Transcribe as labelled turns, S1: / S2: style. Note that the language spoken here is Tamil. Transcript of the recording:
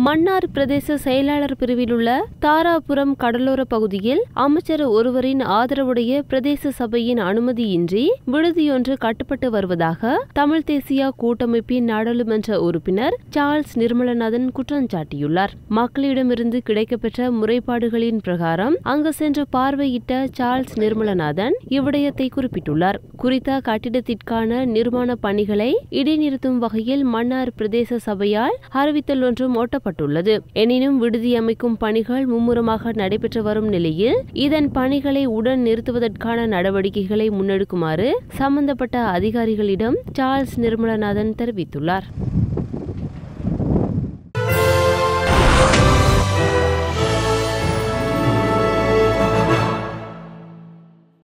S1: மன்னார் பிரதேச செயலாளர் பிரிவில் உள்ள தாராபுரம் கடலோர பகுதியில் அமைச்சர் ஒருவரின் ஆதரவுடைய பிரதேச சபையின் அனுமதியின்றி விடுதியொன்று கட்டப்பட்டு வருவதாக தமிழ் தேசிய கூட்டமைப்பின் நாடாளுமன்ற உறுப்பினர் சார்ல்ஸ் நிர்மலநாதன் குற்றம் சாட்டியுள்ளார் மக்களிடமிருந்து கிடைக்கப்பெற்ற முறைப்பாடுகளின் பிரகாரம் அங்கு சென்று பார்வையிட்ட சார்ல்ஸ் நிர்மலநாதன் இவ்விடயத்தை குறிப்பிட்டுள்ளார் குறித்த கட்டிடத்திற்கான நிர்மாண பணிகளை இடைநிறுத்தும் வகையில் மன்னார் பிரதேச சபையால் அறிவித்தல் ஒன்றும் ஓட்டப்பட்டுள்ளது எனினும் விடுதி அமைக்கும் பணிகள் மும்முரமாக நடைபெற்று வரும் நிலையில் இதன் பணிகளை உடன் நிறுத்துவதற்கான நடவடிக்கைகளை முன்னெடுக்குமாறு சம்பந்தப்பட்ட அதிகாரிகளிடம் சார்ல்ஸ் நிர்மலநாதன் தெரிவித்துள்ளார்